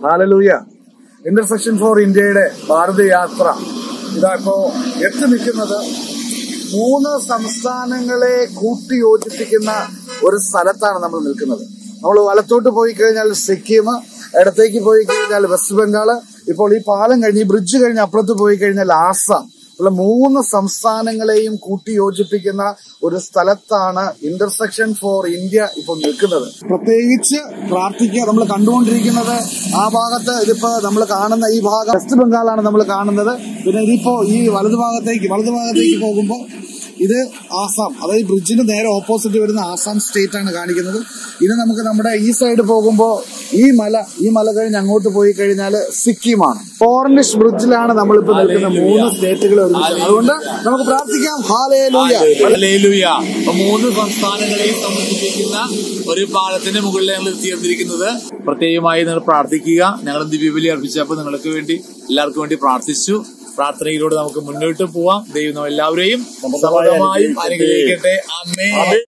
Hallelujah intersection four ഇന്ത്യയുടെ ഭാരതയാത്ര ഇതാ ഇപ്പോ എത്തി നിൽക്കുന്നത് മൂന്ന് സംസ്ഥാനങ്ങളെ കൂട്ടിയോജിപ്പിക്കുന്ന ഒരു സ്ഥലത്താണ് നമ്മൾ നിൽക്കുന്നത് നമ്മൾ വലത്തോട്ട് പോയി കഴിഞ്ഞാൽ സിക്കിം ഇടത്തേക്ക് പോയി കഴിഞ്ഞാൽ വെസ്റ്റ് ബംഗാള് ഇപ്പോൾ ഈ പാലം കഴിഞ്ഞ് ഈ ബ്രിഡ്ജ് കഴിഞ്ഞ് അപ്പുറത്ത് പോയി കഴിഞ്ഞാൽ ആസാം ഉള്ള മൂന്ന് സംസ്ഥാനങ്ങളെയും കൂട്ടിയോജിപ്പിക്കുന്ന ഒരു സ്ഥലത്താണ് ഇന്റർസെക്ഷൻ ഫോർ ഇന്ത്യ ഇപ്പോൾ നിൽക്കുന്നത് പ്രത്യേകിച്ച് പ്രാർത്ഥിക്കുക നമ്മൾ കണ്ടുകൊണ്ടിരിക്കുന്നത് ആ ഭാഗത്ത് ഇതിപ്പോ നമ്മൾ കാണുന്ന ഈ ഭാഗം വെസ്റ്റ് ബംഗാളാണ് നമ്മൾ കാണുന്നത് പിന്നെ ഇതിപ്പോ ഈ വലതു ഭാഗത്തേക്ക് വലതു ഭാഗത്തേക്ക് പോകുമ്പോൾ ഇത് ആസാം അതായത് ബ്രിഡ്ജിന് നേരെ ഓപ്പോസിറ്റ് വരുന്ന ആസാം സ്റ്റേറ്റ് ആണ് കാണിക്കുന്നത് ഇനി നമുക്ക് നമ്മുടെ ഈ സൈഡ് പോകുമ്പോൾ ഈ മല ഈ മല കഴിഞ്ഞ് അങ്ങോട്ട് പോയി കഴിഞ്ഞാൽ സിക്കിമാണ് ഫോറിനിഷ് ബ്രിഡ്ജിലാണ് നമ്മളിപ്പോ നിൽക്കുന്ന മൂന്ന് സ്റ്റേറ്റുകൾ ഒരുമിച്ച് അതുകൊണ്ട് നമുക്ക് പ്രാർത്ഥിക്കാം ഹാലേലൂയ ഹല്ലേലൂയ. അപ്പൊ മൂന്ന് സംസ്ഥാനങ്ങളെയും സംബന്ധിപ്പിക്കുന്ന ഒരു പാലത്തിന്റെ മുകളിൽ ഞങ്ങൾ എത്തിയിരിക്കുന്നത് പ്രത്യേകമായി നിങ്ങൾ പ്രാർത്ഥിക്കുക ഞങ്ങൾ ദിവ്യബലി അർപ്പിച്ചപ്പോൾ നിങ്ങൾക്ക് വേണ്ടി എല്ലാവർക്കും വേണ്ടി പ്രാർത്ഥിച്ചു പ്രാർത്ഥനയിലൂടെ നമുക്ക് മുന്നോട്ട് പോവാം ദൈവം എല്ലാവരെയും സമൃദ്ധമായും അനുഗ്രഹിക്കട്ടെ അമ്മേ